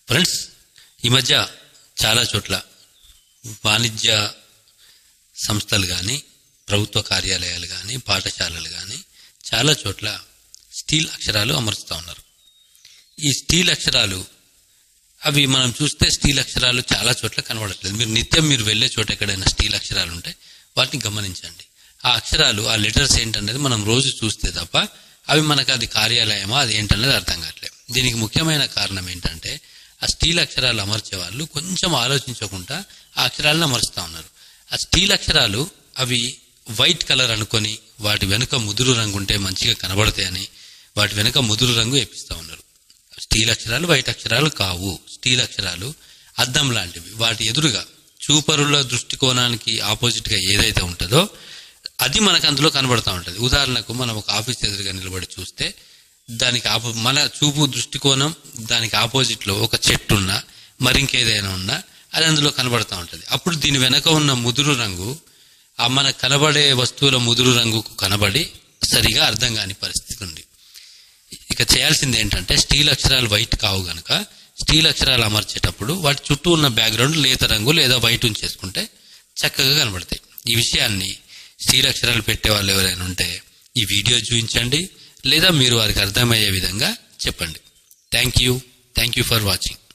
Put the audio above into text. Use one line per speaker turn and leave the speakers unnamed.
friends ఈ మధ్య చాలా చోట్ల వాణిజ్య సంస్థలు కానీ ప్రభుత్వ కార్యాలయాలు కానీ పాఠశాలలు కానీ చాలా చోట్ల స్టీల్ అక్షరాలు అమరుస్తూ ఉన్నారు ఈ స్టీల్ అక్షరాలు అవి మనం చూస్తే స్టీల్ అక్షరాలు చాలా చోట్ల కనబడట్లేదు మీరు నిత్యం మీరు వెళ్ళే చోట ఎక్కడైనా స్టీల్ అక్షరాలు ఉంటే వాటిని గమనించండి ఆ అక్షరాలు ఆ లెటర్స్ ఏంటనేది మనం రోజు చూస్తే తప్ప అవి మనకు అది కార్యాలయమా అది ఏంటనేది అర్థం కావట్లేదు దీనికి ముఖ్యమైన కారణం ఏంటంటే ఆ స్టీల్ అక్షరాలు అమర్చే వాళ్ళు కొంచెం ఆలోచించకుండా ఆ అక్షరాలను అమరుస్తూ ఉన్నారు ఆ స్టీల్ అక్షరాలు అవి వైట్ కలర్ అనుకొని వాటి వెనుక ముదురు రంగు ఉంటే మంచిగా కనబడతాయని వాటి వెనుక ముదురు రంగు వేపిస్తూ ఉన్నారు స్టీల్ అక్షరాలు వైట్ అక్షరాలు కావు స్టీల్ అక్షరాలు అద్దం లాంటివి వాటి ఎదురుగా చూపరుల దృష్టికోణానికి ఆపోజిట్ గా ఏదైతే ఉంటుందో అది మనకు అందులో కనబడతా ఉంటుంది ఉదాహరణకు మనం ఒక ఆఫీస్ ఎదురుగా నిలబడి చూస్తే దానికి ఆపో మన చూపు దృష్టికోణం దానికి ఆపోజిట్ లో ఒక చెట్టు ఉన్నా మరింకేదైనా ఉన్నా అది అందులో కనబడతా ఉంటుంది అప్పుడు దీని వెనక ఉన్న ముదురు రంగు ఆ మనకు కనబడే వస్తువుల ముదురు రంగుకు కనబడి సరిగా అర్థం కాని పరిస్థితి ఉంది ఇక చేయాల్సింది ఏంటంటే స్టీల్ అక్షరాలు వైట్ కావు గనక స్టీల్ అక్షరాలు అమర్చేటప్పుడు వాటి చుట్టూ ఉన్న బ్యాక్గ్రౌండ్ లేత రంగు లేదా వైట్ ఉంచేసుకుంటే చక్కగా కనబడతాయి ఈ విషయాన్ని స్టీల్ అక్షరాలు పెట్టే వాళ్ళు ఎవరైనా ఉంటే ఈ వీడియో చూపించండి లేదా మీరు వారికి అర్థమయ్యే విధంగా చెప్పండి thank you thank you for watching